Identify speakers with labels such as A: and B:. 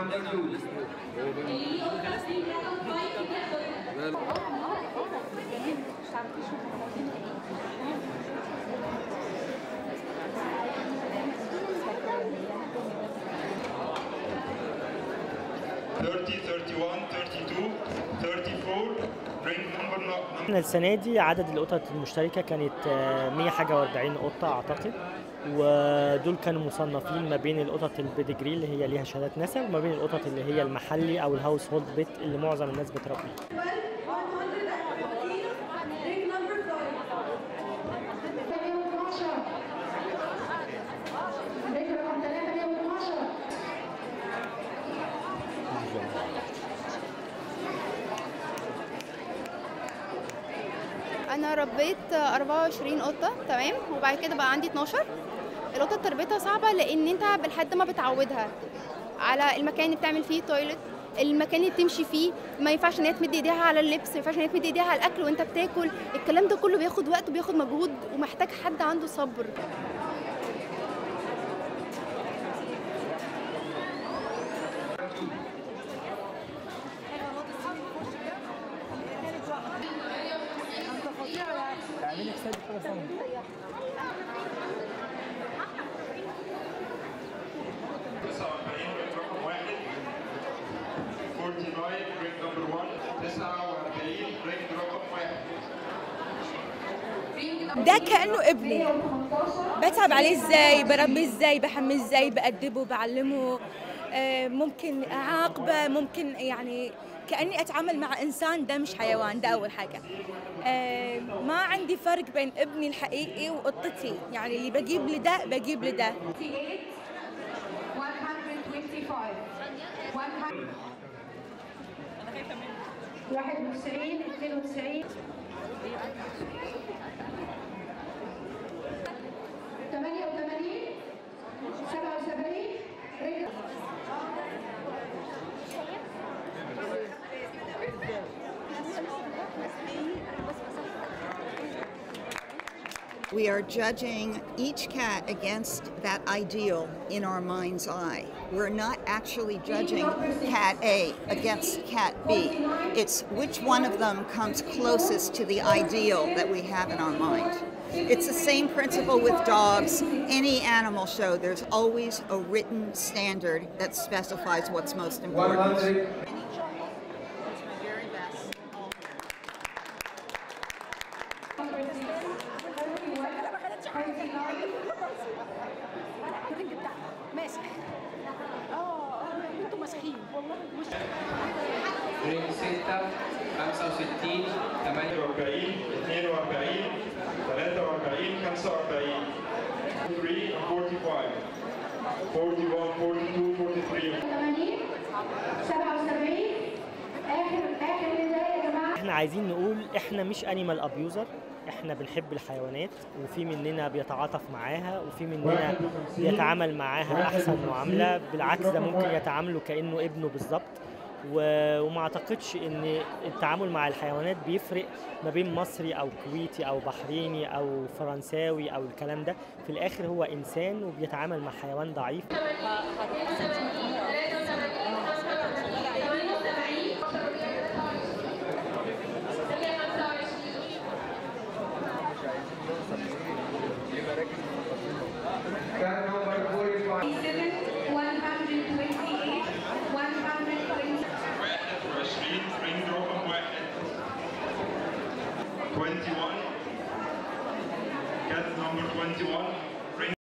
A: number two.
B: Thirty, thirty-one, thirty-two, thirty-four. Ring number no-
C: احنا السنه دي عدد القطط المشتركه كانت آه، 100 حاجه و40 قطه اعتقد ودول كانوا مصنفين ما بين القطط البيدجري اللي هي ليها شهادات نسب وما بين القطط اللي هي المحلي او الهاوس هولد بيت اللي معظم الناس بتربيه
D: انا ربيت 24 قطه تمام وبعد كده بقى عندي 12 القطه تربيتها صعبه لان انت لحد ما بتعودها على المكان اللي بتعمل فيه تويلت المكان اللي بتمشي فيه ما ينفعش ان هي تمد ايديها على اللبس ما ينفعش ان هي تمد ايديها على الاكل وانت بتاكل الكلام ده كله بياخد وقت وبياخد مجهود ومحتاج حد عنده صبر
B: رقم واحد 49 ring number one 49 ring رقم واحد
E: ده كانه ابني بتعب عليه ازاي بربيه ازاي بحميه ازاي بأدبه بعلمه آه، ممكن اعاقبه ممكن يعني كاني اتعامل مع انسان ده مش حيوان ده اول حاجه آه، ما عندي فرق بين ابني الحقيقي وقطتي يعني اللي بجيب لده بجيب لده
F: 91 92 88 77 رجع
G: We are judging each cat against that ideal in our mind's eye. We're not actually judging cat A against cat B. It's which one of them comes closest to the ideal that we have in our mind. It's the same principle with dogs. Any animal show, there's always a written standard that specifies what's most important.
A: 100 رينج 6 65 8
B: 41 42 43 45 3 45 41 42 43
F: 80 77 اخر اخر بدايه يا جماعه
C: احنا عايزين نقول احنا مش انيمال ابيوزر احنا بنحب الحيوانات وفي مننا بيتعاطف معاها وفي مننا بيتعامل معاها احسن معامله بالعكس ده ممكن يتعاملوا كانه ابنه بالظبط و- وما اعتقدش ان التعامل مع الحيوانات بيفرق ما بين مصري او كويتي او بحريني او فرنساوي او الكلام ده في الاخر هو انسان وبيتعامل مع حيوان ضعيف
A: كان نمبر 45
F: 128 120
B: 21 ring رقم واحد 21 cat number 21